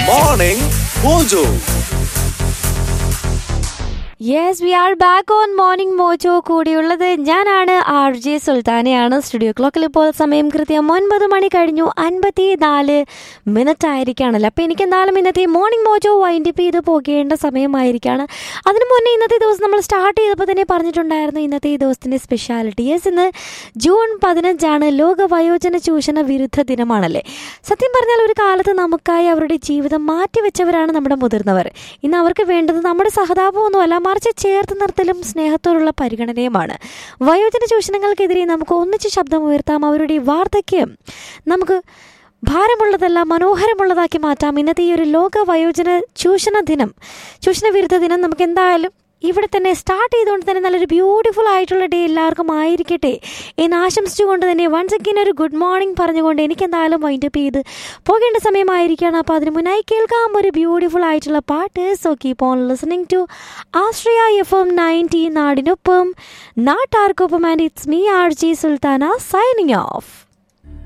morning mojo yes we are back on morning mojo കൂടിയുള്ളത് ഞാനാണ് R J സുൽത്താനയാണ് studio ക്ലോക്കിൽ ഇപ്പോൾ സമയം കൃത്യം ഒൻപത് മണി കഴിഞ്ഞു അൻപത്തി നാല് മിനിറ്റ് ആയിരിക്കുകയാണല്ലോ അപ്പോൾ എനിക്ക് എന്തായാലും ഇന്നത്തെ മോർണിംഗ് മോജോ വൈൻഡപ്പ് ചെയ്ത് പോകേണ്ട സമയമായിരിക്കുകയാണ് അതിനു മുന്നേ ഇന്നത്തെ ദിവസം നമ്മൾ സ്റ്റാർട്ട് ചെയ്തപ്പോൾ തന്നെ പറഞ്ഞിട്ടുണ്ടായിരുന്നു ഇന്നത്തെ ഈ ദിവസത്തിൻ്റെ സ്പെഷ്യാലിറ്റി യെസ് ഇന്ന് ജൂൺ പതിനഞ്ചാണ് ലോക വയോജന ചൂഷണ വിരുദ്ധ ദിനമാണല്ലേ സത്യം പറഞ്ഞാൽ ഒരു കാലത്ത് നമുക്കായി അവരുടെ ജീവിതം മാറ്റിവെച്ചവരാണ് നമ്മുടെ മുതിർന്നവർ ഇന്ന് അവർക്ക് വേണ്ടത് നമ്മുടെ സഹതാപമൊന്നുമല്ല മറിച്ച് ചേർത്ത് നിർത്തലും സ്നേഹത്തോടുള്ള പരിഗണനയുമാണ് വയോജന ചൂഷണങ്ങൾക്കെതിരെ നമുക്ക് ഒന്നിച്ച് ശബ്ദമുയർത്താം അവരുടെ വാർദ്ധക്യം നമുക്ക് ഭാരമുള്ളതല്ല മനോഹരമുള്ളതാക്കി മാറ്റാം ഇന്നത്തെ ഈ ഒരു ലോക വയോജന ചൂഷണ ദിനം ചൂഷണ വിരുദ്ധ ദിനം നമുക്ക് എന്തായാലും ഇവിടെ തന്നെ സ്റ്റാർട്ട് ചെയ്തുകൊണ്ട് തന്നെ നല്ലൊരു ബ്യൂട്ടിഫുൾ ആയിട്ടുള്ള ഡേ എല്ലാവർക്കും ആയിരിക്കട്ടെ എന്ന് ആശംസിച്ചുകൊണ്ട് തന്നെ വൺസ് അഗൈൻ ഒരു ഗുഡ് മോർണിംഗ് പറഞ്ഞുകൊണ്ട് എനിക്ക് എന്തായാലും വൈൻഡപ്പ് ചെയ്ത് പോകേണ്ട സമയമായിരിക്കുകയാണ് അപ്പോൾ അതിന് മുന്നായി കേൾക്കാം ഒരു ബ്യൂട്ടിഫുൾ ആയിട്ടുള്ള പാട്ട് so keep on listening to Ashraya F M ninety നാടിനൊപ്പം നാട്ടാർക്കൊപ്പം and it's me R J Sultana signing of